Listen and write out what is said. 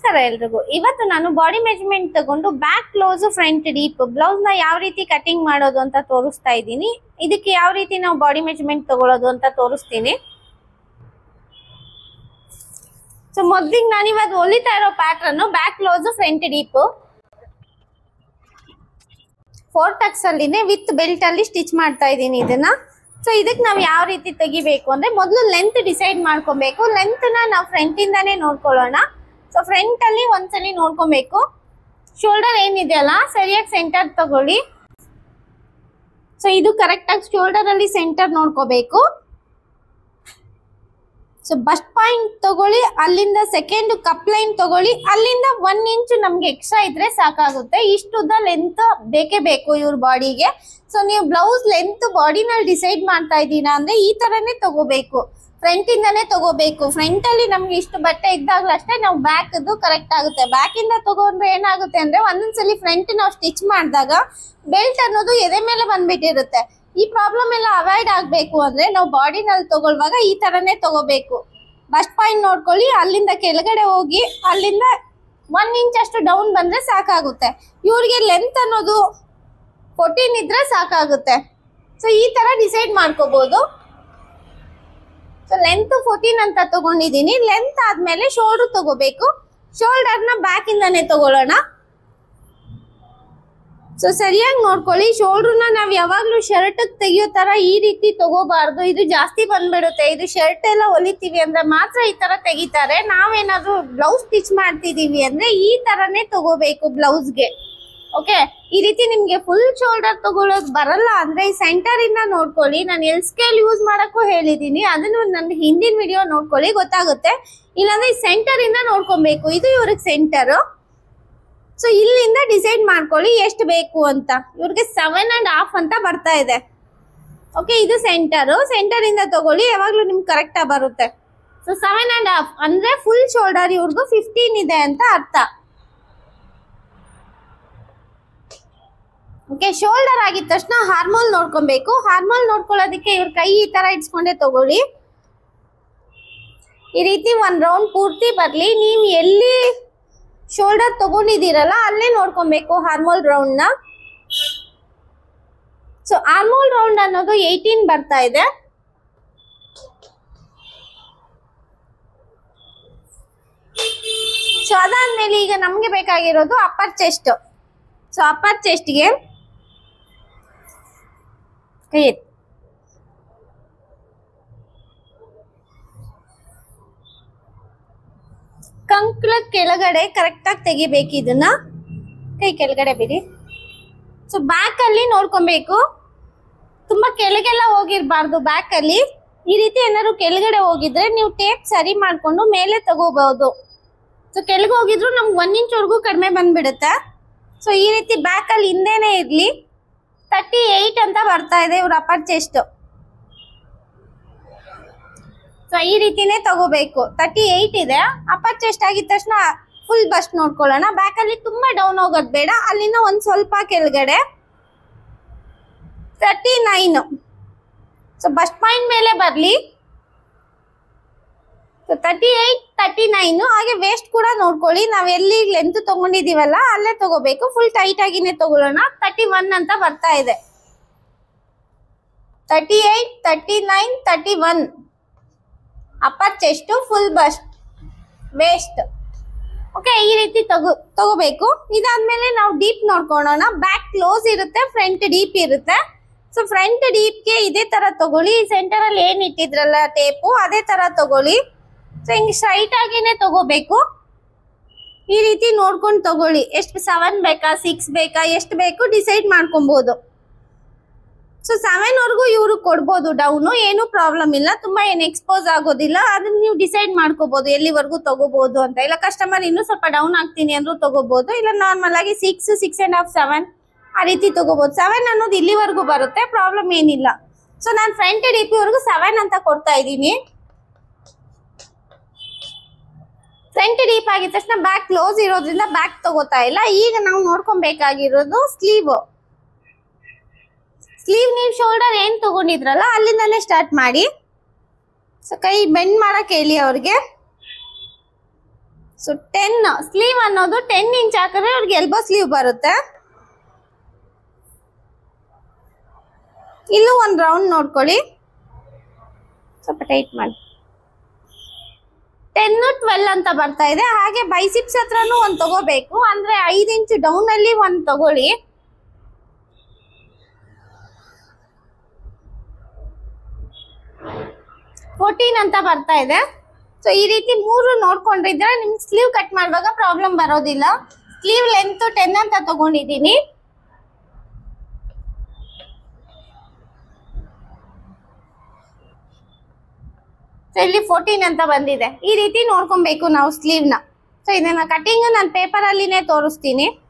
ನಮಸ್ಕಾರ ಎಲ್ರಿಗೂ ಇವತ್ತು ನಾನು ಬಾಡಿ ಮೆಜರ್ಮೆಂಟ್ ತಗೊಂಡು back close front deep blouse ನ ಯಾವ ರೀತಿ ಕಟಿಂಗ್ ಮಾಡೋದು ಅಂತ ತೋರಿಸ್ತಾ ಇದ್ದೀನಿ ಇದಕ್ಕೆ ಯಾವ ರೀತಿ ನಾವು ಬಾಡಿ ಮೆಜರ್ಮೆಂಟ್ ತಗೊಳ್ಳೋದು ಅಂತ ತೋರಿಸ್ತೀನಿ ಸೊ ಮೊದ್ಲಿಗೆ ನಾನು ಇವತ್ತು ಹೊಲಿತಾ ಇರೋ pattern back close front deep four tucks ಅಲ್ಲಿನೇ ವಿತ್ ಬೆಲ್ಟ್ ಅಲ್ಲಿ ಸ್ಟಿಚ್ ಮಾಡ್ತಾ ಇದ್ದೀನಿ ಇದನ್ನ ಸೊ ಇದಕ್ಕೆ ನಾವು ಯಾವ ರೀತಿ ತೆಗಿಬೇಕು ಅಂದ್ರೆ ಮೊದಲು ಲೆಂತ್ ಡಿಸೈಡ್ ಮಾಡ್ಕೊಬೇಕು ಲೆಂತ್ ನ ನಾವು ಫ್ರಂಟ್ ಇಂದಾನೇ ನೋಡ್ಕೊಳ್ಳೋಣ ಸೊ ಫ್ರಂಟ್ ಅಲ್ಲಿ ಒಂದ್ಸಲಿ ನೋಡ್ಕೊಬೇಕು ಶೋಲ್ಡರ್ ಏನಿದೆಯಲ್ಲ ಸರಿಯಾಗಿ ಸೆಂಟರ್ ತಗೊಳ್ಳಿ ಸೊ ಇದು ಕರೆಕ್ಟ್ ಆಗಿ ಶೋಲ್ಡರ್ ಅಲ್ಲಿ ಸೆಂಟರ್ ನೋಡ್ಕೋಬೇಕು ಸೊ ಬಸ್ಟ್ ಪಾಯಿಂಟ್ ತಗೊಳ್ಳಿ ಅಲ್ಲಿಂದ ಸೆಕೆಂಡ್ ಕಪ್ ಲೈನ್ ತಗೊಳ್ಳಿ ಅಲ್ಲಿಂದ ಒನ್ ಇಂಚ್ ನಮ್ಗೆ ಎಕ್ಸ್ಟ್ರಾ ಇದ್ರೆ ಸಾಕಾಗುತ್ತೆ ಇಷ್ಟುದ್ದ ಲೆಂತ್ ಬೇಕೇ ಬೇಕು ಇವ್ರ ಬಾಡಿಗೆ ಸೊ ನೀವು ಬ್ಲೌಸ್ ಲೆಂತ್ ಬಾಡಿನಲ್ಲಿ ಡಿಸೈಡ್ ಮಾಡ್ತಾ ಇದ್ದೀರಾ ಅಂದ್ರೆ ಈ ತರನೇ ತಗೋಬೇಕು ಫ್ರಂಟ್ ಇಂದಾನೇ ತಗೋಬೇಕು ಫ್ರಂಟ್ ಅಲ್ಲಿ ನಮ್ಗೆ ಇಷ್ಟು ಬಟ್ಟೆ ಇದ್ದಾಗಲಷ್ಟೇ ನಾವು ಬ್ಯಾಕ್ ಕರೆಕ್ಟ್ ಆಗುತ್ತೆ ಬ್ಯಾಕ್ ಇಂದ ತಗೊಂಡ್ರೆ ಏನಾಗುತ್ತೆ ಅಂದ್ರೆ ಒಂದೊಂದ್ಸಲಿ ಫ್ರಂಟ್ ನಾವು ಸ್ಟಿಚ್ ಮಾಡಿದಾಗ ಬೆಲ್ಟ್ ಅನ್ನೋದು ಎದೆ ಮೇಲೆ ಬಂದ್ಬಿಟ್ಟಿರುತ್ತೆ ಈ ಪ್ರಾಬ್ಲಮ್ ಎಲ್ಲ ಅವಾಯ್ಡ್ ಆಗ್ಬೇಕು ಅಂದ್ರೆ ನಾವು ಬಾಡಿನಲ್ಲಿ ತಗೊಳ್ಳುವಾಗ ಈ ತರನೇ ತಗೋಬೇಕು ಬಸ್ಟ್ ಪಾಯಿಂಟ್ ನೋಡ್ಕೊಳ್ಳಿ ಅಲ್ಲಿಂದ ಕೆಳಗಡೆ ಹೋಗಿ ಅಲ್ಲಿಂದ ಒನ್ ಇಂಚ್ ಅಷ್ಟು ಡೌನ್ ಬಂದ್ರೆ ಸಾಕಾಗುತ್ತೆ ಇವ್ರಿಗೆ ಲೆಂತ್ ಅನ್ನೋದು ಫೋರ್ಟೀನ್ ಇದ್ರೆ ಸಾಕಾಗುತ್ತೆ ಸೊ ಈ ತರ ಡಿಸೈಡ್ ಮಾಡ್ಕೋಬಹುದು ಸೊ ಲೆಂತ್ ಫೋರ್ಟೀನ್ ಅಂತ ತಗೊಂಡಿದ್ದೀನಿ ಲೆಂತ್ ಆದ್ಮೇಲೆ ಶೋಲ್ಡರ್ ತಗೋಬೇಕು ಶೋಲ್ಡರ್ನ ಬ್ಯಾಕ್ ಇಂದಾನೆ ತಗೊಳ್ಳೋಣ ಸೊ ಸರಿಯಾಗಿ ನೋಡ್ಕೊಳ್ಳಿ ಶೋಲ್ಡರ್ನ ನಾವ್ ಯಾವಾಗ್ಲೂ ಶರ್ಟ್ ತೆಗಿಯೋ ತರ ಈ ರೀತಿ ತಗೋಬಾರ್ದು ಇದು ಜಾಸ್ತಿ ಬಂದ್ಬಿಡುತ್ತೆ ಇದು ಶರ್ಟ್ ಎಲ್ಲ ಹೊಲಿತೀವಿ ಅಂದ್ರೆ ಮಾತ್ರ ಈ ತರ ತೆಗಿತಾರೆ ನಾವೇನಾದ್ರೂ ಬ್ಲೌಸ್ ಸ್ಟಿಚ್ ಮಾಡ್ತಿದೀವಿ ಅಂದ್ರೆ ಈ ತರನೇ ತಗೋಬೇಕು ಬ್ಲೌಸ್ಗೆ ಓಕೆ ಈ ರೀತಿ ನಿಮ್ಗೆ ಫುಲ್ ಶೋಲ್ಡರ್ ತಗೊಳ್ಳೋದು ಬರಲ್ಲ ಅಂದ್ರೆ ಈ ಸೆಂಟರ್ ಇಂದ ನೋಡ್ಕೊಳ್ಳಿ ನಾನು ಎಲ್ ಸ್ಕೇಲ್ ಯೂಸ್ ಮಾಡಕ್ಕೂ ಹೇಳಿದೀನಿ ಅದನ್ನು ನನ್ನ ಹಿಂದಿನ ವಿಡಿಯೋ ನೋಡ್ಕೊಳ್ಳಿ ಗೊತ್ತಾಗುತ್ತೆ ಇಲ್ಲಾಂದ್ರೆ ಈ ಸೆಂಟರ್ ಇಂದ ನೋಡ್ಕೊಬೇಕು ಇದು ಇವ್ರಿಗೆ ಸೆಂಟರ್ ಸೊ ಇಲ್ಲಿಂದ ಡಿಸೈಡ್ ಮಾಡ್ಕೊಳ್ಳಿ ಎಷ್ಟು ಬೇಕು ಅಂತ ಇವ್ರಿಗೆ ಸೆವೆನ್ ಅಂಡ್ ಹಾಫ್ ಅಂತ ಬರ್ತಾ ಇದೆ ಓಕೆ ಇದು ಸೆಂಟರ್ ಸೆಂಟರ್ ಇಂದ ತಗೊಳ್ಳಿ ಯಾವಾಗ್ಲೂ ನಿಮ್ಗೆ ಕರೆಕ್ಟ್ ಆಗಿ ಬರುತ್ತೆ ಸೊ ಸೆವೆನ್ ಅಂಡ್ ಹಾಫ್ ಅಂದ್ರೆ ಫುಲ್ ಶೋಲ್ಡರ್ ಇವ್ರದ್ದು ಫಿಫ್ಟೀನ್ ಇದೆ ಅಂತ ಅರ್ಥ ಓಕೆ ಶೋಲ್ಡರ್ ಆಗಿದ ತಕ್ಷಣ ಹಾರ್ಮೋಲ್ ನೋಡ್ಕೊಬೇಕು ಹಾರ್ಮೋಲ್ ನೋಡ್ಕೊಳ್ಳೋದಕ್ಕೆ ಇವ್ರ ಕೈ ಈ ತರ ಇಟ್ಸ್ಕೊಂಡೆ ತಗೊಳ್ಳಿ ಈ ರೀತಿ ಒಂದ್ ರೌಂಡ್ ಪೂರ್ತಿ ಬರ್ಲಿ ನೀವು ಎಲ್ಲಿ ಶೋಲ್ಡರ್ ತಗೊಂಡಿದ್ದೀರಲ್ಲ ಅಲ್ಲೇ ನೋಡ್ಕೊಬೇಕು ಹಾರ್ಮೋಲ್ ರೌಂಡ್ ನ ಸೊ ಹಾರ್ಮೋಲ್ ರೌಂಡ್ ಅನ್ನೋದು ಏಯ್ಟೀನ್ ಬರ್ತಾ ಇದೆ ಸೊ ಅದಾದ್ಮೇಲೆ ಈಗ ನಮ್ಗೆ ಬೇಕಾಗಿರೋದು ಅಪ್ಪರ್ ಚೆಸ್ಟ್ ಸೊ ಅಪ್ಪರ್ ಚೆಸ್ಟ್ಗೆ ಕೈ ಎತ್ತಿ. ಕಂಕ್ಳ ಕೆಳಗಡೆ ಕರೆಕ್ಟ್ ಆಗಿ ತೆಗಿಬೇಕು ಇದನ್ನ ಕೈ ಕೆಳಗಡೆ ಬಿಡಿ ಸೊ ಬ್ಯಾಕ್ ಅಲ್ಲಿ ನೋಡ್ಕೊಬೇಕು ತುಂಬಾ ಕೆಳಗೆಲ್ಲ ಹೋಗಿರ್ಬಾರ್ದು ಬ್ಯಾಕ್ ಅಲ್ಲಿ ಈ ರೀತಿ ಏನಾದ್ರು ಕೆಳಗಡೆ ಹೋಗಿದ್ರೆ ನೀವು ಟೇಪ್ ಸರಿ ಮಾಡ್ಕೊಂಡು ಮೇಲೆ ತಗೋಬಹುದು ಸೊ ಕೆಳಗೆ ಹೋಗಿದ್ರು ನಮ್ಗೆ ಒನ್ ಇಂಚ್ ವರೆಗೂ ಕಡಿಮೆ ಬಂದ್ಬಿಡುತ್ತೆ ಸೊ ಈ ರೀತಿ ಬ್ಯಾಕ್ ಅಲ್ಲಿ ಹಿಂದೆನೆ ಇರ್ಲಿ ತರ್ಟಿ ಏಯ್ಟ್ ಅಂತ ಬರ್ತಾ ಇದೆ ಇವ್ರ ಅಪ್ಪರ್ ಚೆಸ್ಟ್ ಸೊ ಈ ರೀತಿನೇ ತಗೋಬೇಕು ತರ್ಟಿ ಏಯ್ಟ್ ಇದೆ ಅಪ್ಪರ್ ಚೆಸ್ಟ್ ಆಗಿದ ತಕ್ಷಣ ಫುಲ್ ಬಸ್ಟ್ ನೋಡ್ಕೊಳ್ಳೋಣ ಬ್ಯಾಕ್ ಅಲ್ಲಿ ತುಂಬಾ ಡೌನ್ ಹೋಗೋದು ಬೇಡ ಅಲ್ಲಿಂದ ಒಂದ್ ಸ್ವಲ್ಪ ಕೆಳಗಡೆ thirty nine so bust point ಮೇಲೆ ಬರ್ಲಿ so thirty eight thirty nine ಹಾಗೆ ವೇಸ್ಟ್ ಕೂಡ ನೋಡ್ಕೊಳ್ಳಿ ನಾವ್ ಎಲ್ಲಿ ಲೆಂತ್ ತಗೊಂಡಿದೀವಲ್ಲ ಅಲ್ಲೇ ತಗೋಬೇಕು ಫುಲ್ ಟೈಟ್ ಆಗಿನೇ ತಗೊಳ್ಳೋಣ ತರ್ಟಿ ಒನ್ ಅಂತ ಬರ್ತಾ ಇದೆ thirty eight thirty nine thirty one upper chest full bust waist okay ಈ ರೀತಿ ತಗೋ ತಗೋಬೇಕು ಇದಾದ್ಮೇಲೆ ನಾವು ಡೀಪ್ ನೋಡ್ಕೊಳ್ಳೋಣ ಬ್ಯಾಕ್ ಕ್ಲೋಸ್ ಇರುತ್ತೆ ಫ್ರಂಟ್ ಡೀಪ್ ಇರುತ್ತೆ ಸೊ ಫ್ರಂಟ್ ಡೀಪ್ಗೆ ಇದೇ ತರ ತಗೊಳ್ಳಿ ಸೆಂಟರ್ ಅಲ್ಲಿ ಏನ್ ಇಟ್ಟಿದ್ರಲ್ಲ ಟೇಪು ಅದೇ ತರ ತಗೊಳ್ಳಿ ಸೊ ಹಿಂಗೆ ಸ್ಟ್ರೈಟ್ ಆಗಿನೇ ತಗೋಬೇಕು ಈ ರೀತಿ ನೋಡ್ಕೊಂಡು ತಗೊಳ್ಳಿ ಎಷ್ಟು ಸೆವೆನ್ ಬೇಕಾ ಸಿಕ್ಸ್ ಬೇಕಾ ಎಷ್ಟು ಬೇಕು ಡಿಸೈಡ್ ಮಾಡ್ಕೊಬಹುದು ಸೊ ಸೆವೆನ್ ವರ್ಗೂ ಇವರು ಕೊಡ್ಬೋದು ಡೌನು ಏನು ಪ್ರಾಬ್ಲಮ್ ಇಲ್ಲ ತುಂಬಾ ಏನು ಎಕ್ಸ್ಪೋಸ್ ಆಗೋದಿಲ್ಲ ಅದನ್ನ ನೀವು ಡಿಸೈಡ್ ಮಾಡ್ಕೋಬಹುದು ಎಲ್ಲಿವರೆಗೂ ತಗೋಬಹುದು ಅಂತ ಇಲ್ಲ ಕಸ್ಟಮರ್ ಇನ್ನೂ ಸ್ವಲ್ಪ ಡೌನ್ ಆಗ್ತೀನಿ ಅಂದ್ರೂ ತಗೋಬಹುದು ಇಲ್ಲ ನಾರ್ಮಲ್ ಆಗಿ six six and half seven ಆ ರೀತಿ ತಗೋಬಹುದು ಸೆವೆನ್ ಅನ್ನೋದು ಇಲ್ಲಿವರೆಗೂ ಬರುತ್ತೆ ಪ್ರಾಬ್ಲಮ್ ಏನಿಲ್ಲ ಸೊ ನಾನು ಫ್ರಂಟ್ ಡಿ ಪಿ ವರೆಗೂ ಸೆವೆನ್ ಅಂತ ಕೊಡ್ತಾ ಇದ್ದೀನಿ ಫ್ರಂಟ್ ಡೀಪ್ ಆಗಿದ ತಕ್ಷಣ ಬ್ಯಾಕ್ ಕ್ಲೋಸ್ ಇರೋದ್ರಿಂದ ಬ್ಯಾಕ್ ತಗೋತಾ ಇಲ್ಲ ಈಗ ನಾವು ನೋಡ್ಕೊಬೇಕಾಗಿರೋದು ಸ್ಲೀವ್ ಸ್ಲೀವ್ ನೀವು ಶೋಲ್ಡರ್ ಏನ್ ತಗೊಂಡಿದ್ರಲ್ಲ ಅಲ್ಲಿಂದಾನೇ ಸ್ಟಾರ್ಟ್ ಮಾಡಿ ಸೊ ಕೈ ಬೆಂಡ್ ಮಾಡಕ್ ಹೇಳಿ ಅವ್ರಿಗೆ ಸೊ ಟೆನ್ ಸ್ಲೀವ್ ಅನ್ನೋದು ಟೆನ್ ಇಂಚ್ ಹಾಕಿದ್ರೆ ಅವ್ರಿಗೆ ಎಲ್ಬೋ ಸ್ಲೀವ್ ಬರುತ್ತೆ ಇಲ್ಲೂ ಒಂದು ರೌಂಡ್ ನೋಡ್ಕೊಳ್ಳಿ ಸ್ವಲ್ಪ ಟೈಟ್ ಮಾಡಿ ಟೆನ್ ಟ್ವೆಲ್ ಅಂತ ಬರ್ತಾ ಇದೆ ಹಾಗೆ ಬೈಸಿಪ್ಸ್ ಹತ್ರನೂ ಒಂದು ತಗೋಬೇಕು ಅಂದ್ರೆ ಐದು ಇಂಚು ಡೌನ್ ಅಲ್ಲಿ ಒಂದು ತಗೊಳ್ಳಿ ಫೋರ್ಟೀನ್ ಅಂತ ಬರ್ತಾ ಇದೆ ಸೊ ಈ ರೀತಿ ಮೂರು ನೋಡ್ಕೊಂಡಿದ್ರೆ ನಿಮ್ಗೆ ಸ್ಲೀವ್ ಕಟ್ ಮಾಡುವಾಗ ಪ್ರಾಬ್ಲಮ್ ಬರೋದಿಲ್ಲ ಸ್ಲೀವ್ ಲೆಂತ್ ಟೆನ್ ಅಂತ ತಗೊಂಡಿದ್ದೀನಿ ಸೊ ಇಲ್ಲಿ ಫೋರ್ಟೀನ್ ಅಂತ ಬಂದಿದೆ ಈ ರೀತಿ ನೋಡ್ಕೊಬೇಕು ನಾವು ಸ್ಲೀವ್ನ ಸೊ ಇದನ್ನ ಕಟಿಂಗ್ ನಾನು ಪೇಪರ್ ಅಲ್ಲಿನೇ ತೋರಿಸ್ತೀನಿ